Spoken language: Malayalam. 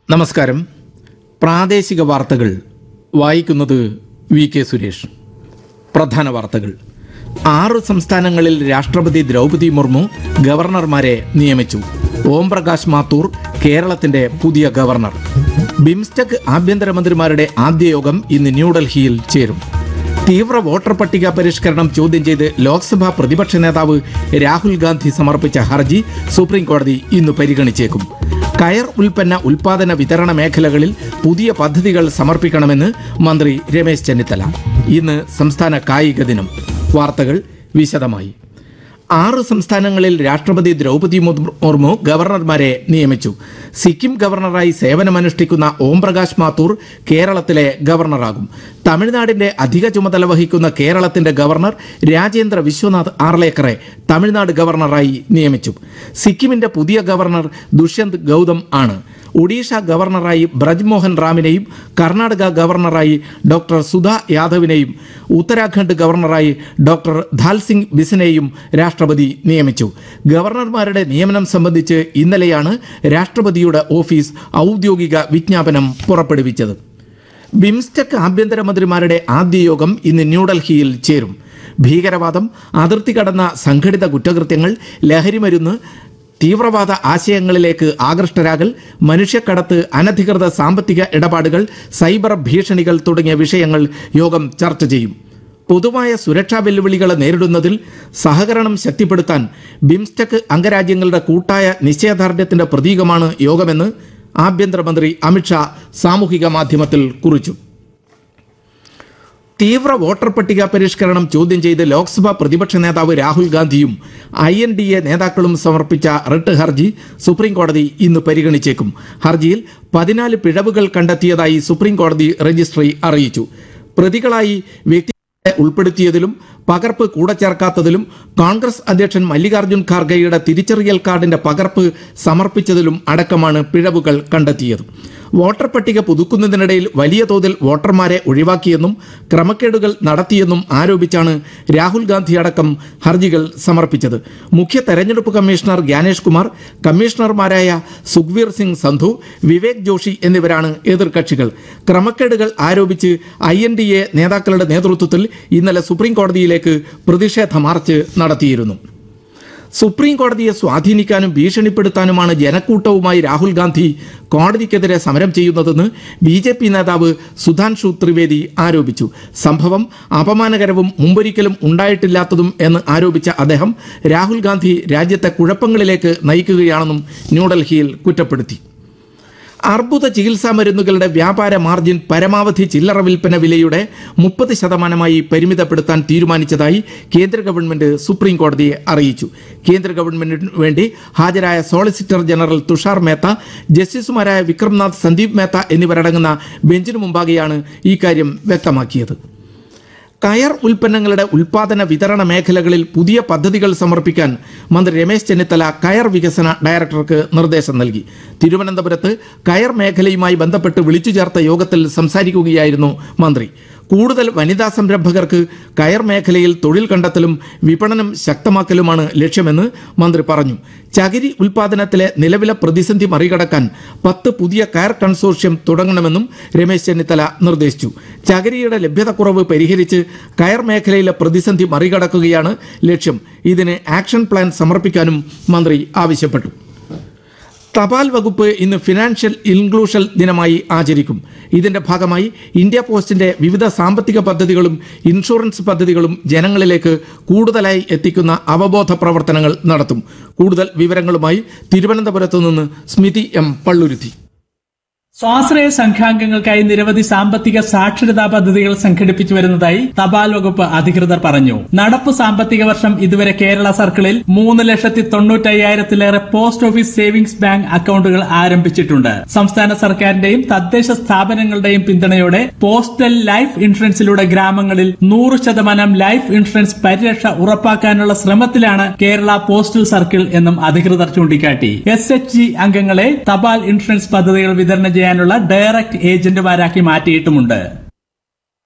നമസ്കാരം പ്രാദേശിക വാർത്തകൾ വായിക്കുന്നത് വി കെ സുരേഷ് പ്രധാന വാർത്തകൾ ആറ് സംസ്ഥാനങ്ങളിൽ രാഷ്ട്രപതി ദ്രൗപദി മുർമു ഗവർണർമാരെ നിയമിച്ചു ഓം പ്രകാശ് മാത്തൂർ കേരളത്തിന്റെ പുതിയ ഗവർണർ ബിംസ്റ്റെക് ആഭ്യന്തരമന്ത്രിമാരുടെ ആദ്യ യോഗം ഇന്ന് ന്യൂഡൽഹിയിൽ ചേരും തീവ്ര വോട്ടർ പട്ടിക പരിഷ്കരണം ചോദ്യം ചെയ്ത് ലോക്സഭാ പ്രതിപക്ഷ നേതാവ് രാഹുൽ ഗാന്ധി സമർപ്പിച്ച ഹർജി സുപ്രീം കോടതി ഇന്ന് പരിഗണിച്ചേക്കും കയർ ഉൽപ്പന്ന ഉൽപാദന വിതരണ മേഖലകളിൽ പുതിയ പദ്ധതികൾ സമർപ്പിക്കണമെന്ന് മന്ത്രി രമേശ് ചെന്നിത്തല ഇന്ന് സംസ്ഥാന കായിക ദിനം വാർത്തകൾ വിശദമായി ആറ് സംസ്ഥാനങ്ങളിൽ രാഷ്ട്രപതി ദ്രൗപദി മുർമു ഗവർണർമാരെ നിയമിച്ചു സിക്കിം ഗവർണറായി സേവനമനുഷ്ഠിക്കുന്ന ഓംപ്രകാശ് മാത്തൂർ കേരളത്തിലെ ഗവർണറാകും തമിഴ്നാടിന്റെ അധിക ചുമതല വഹിക്കുന്ന കേരളത്തിന്റെ ഗവർണർ രാജേന്ദ്ര വിശ്വനാഥ് ആർലേക്കറെ തമിഴ്നാട് ഗവർണറായി നിയമിച്ചു സിക്കിമിന്റെ പുതിയ ഗവർണർ ദുഷ്യന്ത് ഗൗതം ആണ് ഒഡീഷ ഗവർണറായി ബ്രജ്മോഹൻ റാമിനെയും കർണാടക ഗവർണറായി ഡോക്ടർ സുധ യാദവിനെയും ഉത്തരാഖണ്ഡ് ഗവർണറായി ഡോക്ടർ ധാൽസിംഗ് ബിസിനെയും രാഷ്ട്രപതി നിയമിച്ചു ഗവർണർമാരുടെ നിയമനം സംബന്ധിച്ച് ഇന്നലെയാണ് രാഷ്ട്രപതിയുടെ ഓഫീസ് ഔദ്യോഗിക വിജ്ഞാപനം പുറപ്പെടുവിച്ചത് ബിംസ്റ്റെക് ആഭ്യന്തരമന്ത്രിമാരുടെ ആദ്യ യോഗം ഇന്ന് ന്യൂഡൽഹിയിൽ ചേരും ഭീകരവാദം അതിർത്തി കടന്ന സംഘടിത കുറ്റകൃത്യങ്ങൾ ലഹരിമരുന്ന് തീവ്രവാദ ആശയങ്ങളിലേക്ക് ആകൃഷ്ടരാകൽ മനുഷ്യക്കടത്ത് അനധികൃത സാമ്പത്തിക ഇടപാടുകൾ സൈബർ ഭീഷണികൾ തുടങ്ങിയ വിഷയങ്ങൾ യോഗം ചർച്ച ചെയ്യും പൊതുവായ സുരക്ഷാ വെല്ലുവിളികളെ നേരിടുന്നതിൽ സഹകരണം ശക്തിപ്പെടുത്താൻ ബിംസ്റ്റെക് അംഗരാജ്യങ്ങളുടെ കൂട്ടായ നിശ്ചയദാർഢ്യത്തിന്റെ പ്രതീകമാണ് യോഗമെന്ന് ആഭ്യന്തരമന്ത്രി അമിത്ഷാ സാമൂഹിക മാധ്യമത്തിൽ കുറിച്ചു തീവ്ര വോട്ടർ പട്ടിക പരിഷ്കരണം ചോദ്യം ചെയ്ത് ലോക്സഭാ പ്രതിപക്ഷ നേതാവ് രാഹുൽ ഗാന്ധിയും ഐ എൻ ഡി എ നേതാക്കളും സമർപ്പിച്ച റിട്ട് ഹർജി സുപ്രീം കോടതി ഇന്ന് പരിഗണിച്ചേക്കും ഹർജിയിൽ പതിനാല് പിഴവുകൾ കണ്ടെത്തിയതായി സുപ്രീം കോടതി രജിസ്ട്രി അറിയിച്ചു പ്രതികളായി വ്യക്തി ഉൾപ്പെടുത്തിയതിലും പകർപ്പ് കൂടെ ചേർക്കാത്തതിലും കോൺഗ്രസ് അധ്യക്ഷൻ മല്ലികാർജ്ജുൻ ഖാർഗെയുടെ തിരിച്ചറിയൽ കാർഡിന്റെ പകർപ്പ് സമർപ്പിച്ചതിലും അടക്കമാണ് പിഴവുകൾ കണ്ടെത്തിയത് വോട്ടർ പട്ടിക പുതുക്കുന്നതിനിടയിൽ വലിയ തോതിൽ വോട്ടർമാരെ ഒഴിവാക്കിയെന്നും ക്രമക്കേടുകൾ നടത്തിയെന്നും ആരോപിച്ചാണ് രാഹുൽ ഗാന്ധി അടക്കം ഹർജികൾ സമർപ്പിച്ചത് മുഖ്യ തെരഞ്ഞെടുപ്പ് കമ്മീഷണർ ഗ്യാനേഷ് കുമാർ കമ്മീഷണർമാരായ സുഖ്വീർ സിംഗ് സന്ധു വിവേക് ജോഷി എന്നിവരാണ് എതിർകക്ഷികൾ ക്രമക്കേടുകൾ ആരോപിച്ച് ഐ എൻ ഡി എ നേതാക്കളുടെ നേതൃത്വത്തിൽ ഇന്നലെ സുപ്രീം കോടതിയിലേക്ക് പ്രതിഷേധ മാർച്ച് നടത്തിയിരുന്നു സുപ്രീം കോടതിയെ സ്വാധീനിക്കാനും ഭീഷണിപ്പെടുത്താനുമാണ് ജനക്കൂട്ടവുമായി രാഹുൽ ഗാന്ധി കോടതിക്കെതിരെ സമരം ചെയ്യുന്നതെന്ന് ബി ജെ പി നേതാവ് സുധാൻഷു ത്രിവേദി ആരോപിച്ചു സംഭവം അപമാനകരവും മുമ്പൊരിക്കലും ഉണ്ടായിട്ടില്ലാത്തതും എന്ന് ആരോപിച്ച അദ്ദേഹം രാഹുൽ ഗാന്ധി രാജ്യത്തെ കുഴപ്പങ്ങളിലേക്ക് നയിക്കുകയാണെന്നും ന്യൂഡൽഹിയിൽ കുറ്റപ്പെടുത്തി അർബുദ ചികിത്സാ മരുന്നുകളുടെ വ്യാപാര മാർജിൻ പരമാവധി ചില്ലറ വിൽപ്പന വിലയുടെ മുപ്പത് ശതമാനമായി പരിമിതപ്പെടുത്താൻ തീരുമാനിച്ചതായി കേന്ദ്ര ഗവൺമെന്റ് സുപ്രീം കോടതിയെ അറിയിച്ചു കേന്ദ്ര ഗവൺമെന്റിന് വേണ്ടി ഹാജരായ സോളിസിറ്റർ ജനറൽ തുഷാർ മേത്ത ജസ്റ്റിസുമാരായ വിക്രംനാഥ് സന്ദീപ് മേത്ത എന്നിവരടങ്ങുന്ന ബെഞ്ചിനു മുമ്പാകെയാണ് ഇക്കാര്യം വ്യക്തമാക്കിയത് കയർ ഉൽപ്പന്നങ്ങളുടെ ഉൽപാദന വിതരണ മേഖലകളിൽ പുതിയ പദ്ധതികൾ സമർപ്പിക്കാൻ മന്ത്രി രമേശ് ചെന്നിത്തല കയർ വികസന ഡയറക്ടർക്ക് നിർദ്ദേശം നൽകി തിരുവനന്തപുരത്ത് കയർ മേഖലയുമായി ബന്ധപ്പെട്ട് വിളിച്ചു ചേർത്ത യോഗത്തിൽ സംസാരിക്കുകയായിരുന്നു മന്ത്രി കൂടുതൽ വനിതാ സംരംഭകർക്ക് കയർ മേഖലയിൽ തൊഴിൽ കണ്ടെത്തലും വിപണനം ശക്തമാക്കലുമാണ് ലക്ഷ്യമെന്ന് മന്ത്രി പറഞ്ഞു ചകിരി ഉൽപാദനത്തിലെ നിലവിലെ പ്രതിസന്ധി മറികടക്കാൻ പത്ത് പുതിയ കയർ കൺസോർഷ്യം തുടങ്ങണമെന്നും രമേശ് ചെന്നിത്തല നിർദ്ദേശിച്ചു ചകിരിയുടെ ലഭ്യതക്കുറവ് പരിഹരിച്ച് കയർ മേഖലയിലെ പ്രതിസന്ധി മറികടക്കുകയാണ് ലക്ഷ്യം ഇതിന് ആക്ഷൻ പ്ലാൻ സമർപ്പിക്കാനും മന്ത്രി ആവശ്യപ്പെട്ടു തപാൽ വകുപ്പ് ഇന്ന് ഫിനാൻഷ്യൽ ഇൻക്ലൂഷൻ ദിനമായി ആചരിക്കും ഇതിന്റെ ഭാഗമായി ഇന്ത്യ പോസ്റ്റിന്റെ വിവിധ സാമ്പത്തിക പദ്ധതികളും ഇൻഷുറൻസ് പദ്ധതികളും ജനങ്ങളിലേക്ക് കൂടുതലായി എത്തിക്കുന്ന അവബോധ പ്രവർത്തനങ്ങൾ നടത്തും കൂടുതൽ വിവരങ്ങളുമായി തിരുവനന്തപുരത്തു നിന്ന് സ്മിതി എം പള്ളുരുത്തി സ്വാശ്രയ സംഘാംഗങ്ങൾക്കായി നിരവധി സാമ്പത്തിക സാക്ഷരതാ പദ്ധതികൾ സംഘടിപ്പിച്ചു വരുന്നതായി തപാൽ വകുപ്പ് അധികൃതർ പറഞ്ഞു നടപ്പ് സാമ്പത്തിക വർഷം ഇതുവരെ കേരള സർക്കിളിൽ മൂന്ന് ലക്ഷത്തി തൊണ്ണൂറ്റയ്യായിരത്തിലേറെ പോസ്റ്റ് ഓഫീസ് സേവിംഗ്സ് ബാങ്ക് അക്കൌണ്ടുകൾ ആരംഭിച്ചിട്ടുണ്ട് സംസ്ഥാന സർക്കാരിന്റെയും തദ്ദേശ സ്ഥാപനങ്ങളുടെയും പിന്തുണയോടെ പോസ്റ്റൽ ലൈഫ് ഇൻഷുറൻസിലൂടെ ഗ്രാമങ്ങളിൽ നൂറ് ശതമാനം ലൈഫ് ഇൻഷുറൻസ് പരിരക്ഷ ഉറപ്പാക്കാനുള്ള ശ്രമത്തിലാണ് കേരള പോസ്റ്റൽ സർക്കിൾ എന്നും അധികൃതർ ചൂണ്ടിക്കാട്ടി എസ് എച്ച് ജി അംഗങ്ങളെ തപാൽ ഇൻഷുറൻസ് പദ്ധതികൾ വിതരണം ചെയ്യാനുള്ള ഡയറക്ട് ഏജന്റുമാരാക്കി മാറ്റിയിട്ടുമുണ്ട്